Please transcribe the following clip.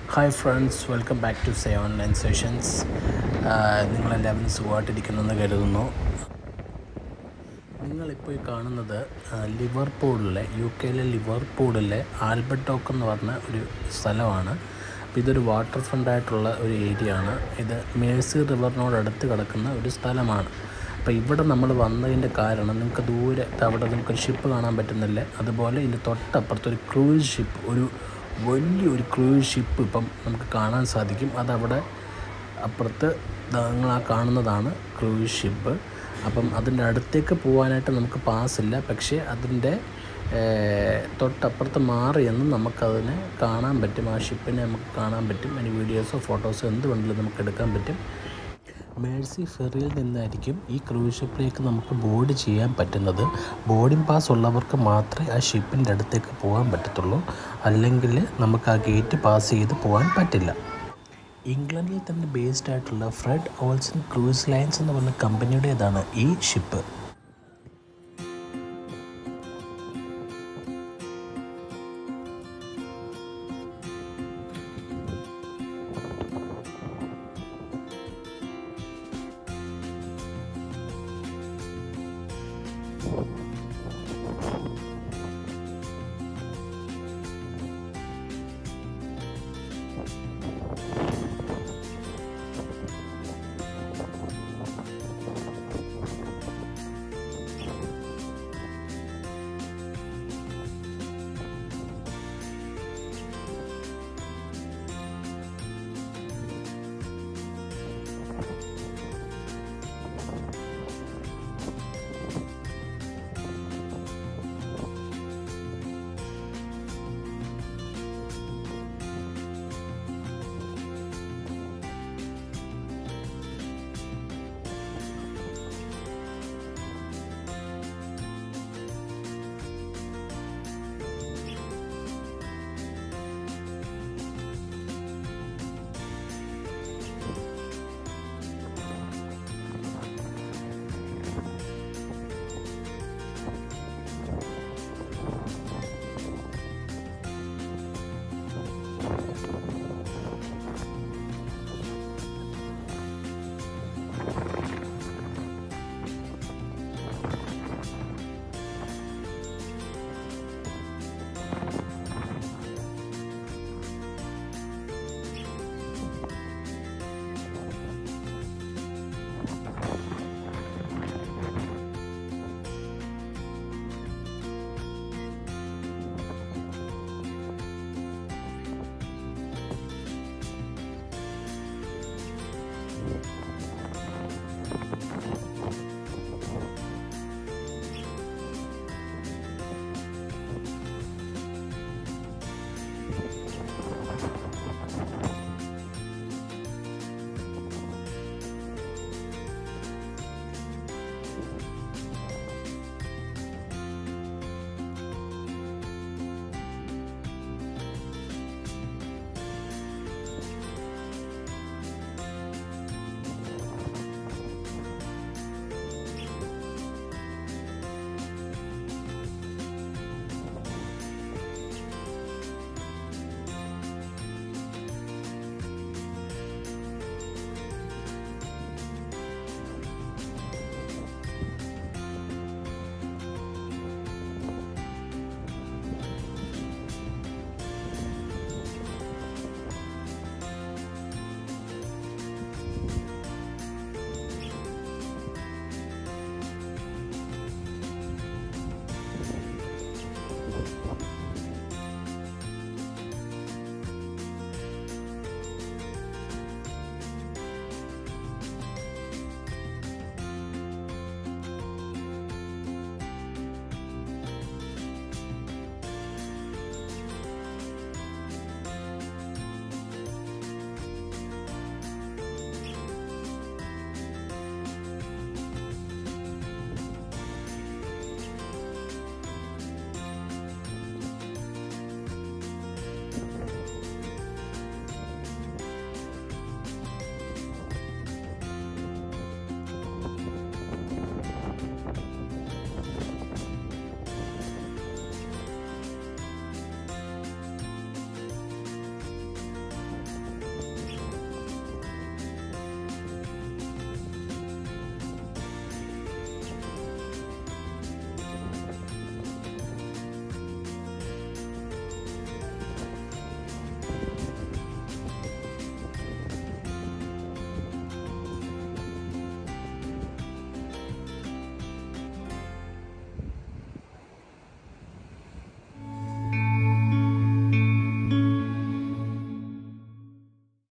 hi friends welcome back to say online sessions നിങ്ങളെല്ലാവരും സുഖമായിട്ടിരിക്കുന്നെന്ന് കരുതുന്നു നിങ്ങളിപ്പോൾ ഈ കാണുന്നത് ആ, ലിവർപൂളിലെ യു കെയിലെ ലിവർപൂളിലെ ആൽബർട്ട് ഡോക്ക് എന്ന് പറഞ്ഞ ഒരു സ്ഥലമാണ് അപ്പോൾ ഇതൊരു വാട്ടർ ഫ്രണ്ടായിട്ടുള്ള ഒരു ഏരിയ ആണ് ഇത് മേഴ്സി റിവറിനോട് അടുത്ത് കിടക്കുന്ന ഒരു സ്ഥലമാണ് അപ്പോൾ ഇവിടെ നമ്മൾ വന്നതിൻ്റെ കാരണം നിങ്ങൾക്ക് ദൂരെ ദാ അവിടെ നിങ്ങൾക്കൊരു ഷിപ്പ് കാണാൻ പറ്റുന്നില്ലേ അതുപോലെ ഇതിൻ്റെ തൊട്ടപ്പുറത്ത് ഒരു ക്രൂസ് ഷിപ്പ് ഒരു വലിയൊരു ക്രൂസ് ഷിപ്പ് ഇപ്പം നമുക്ക് കാണാൻ സാധിക്കും അതവിടെ അപ്പുറത്ത് ദാ നിങ്ങൾ ആ കാണുന്നതാണ് ക്രൂസ് ഷിപ്പ് അപ്പം അതിൻ്റെ അടുത്തേക്ക് പോകാനായിട്ട് നമുക്ക് പാസ്സില്ല പക്ഷേ അതിൻ്റെ ഏർ, തൊട്ടപ്പുറത്ത് മാറിയെന്ന് നമുക്കതിനെ കാണാൻ പറ്റും ആ ഷിപ്പിനെ നമുക്ക് കാണാൻ പറ്റും അതിന് വീഡിയോസോ ഫോട്ടോസോ എന്ത് വേണമെങ്കിലും നമുക്ക് എടുക്കാൻ പറ്റും മേഴ്സി ഫെറിയിൽ നിന്നായിരിക്കും ഈ ക്രൂസ് ഷിപ്പിലേക്ക് നമുക്ക് ബോർഡ് ചെയ്യാൻ പറ്റുന്നത് ബോർഡിംഗ് പാസ് ഉള്ളവർക്ക് മാത്രമേ ആ ഷിപ്പിൻ്റെ അടുത്തേക്ക് പോകാൻ പറ്റത്തുള്ളൂ അല്ലെങ്കിൽ നമുക്ക് ആ ഗേറ്റ് പാസ് ചെയ്ത് പോകാൻ പറ്റില്ല ഇംഗ്ലണ്ടിൽ തന്നെ ബേസ്ഡ് ആയിട്ടുള്ള ഫ്രെഡ് ഓൾസൺ ക്രൂസ് ലൈൻസ് എന്ന് പറഞ്ഞ കമ്പനിയുടേതാണ് ഈ ഷിപ്പ്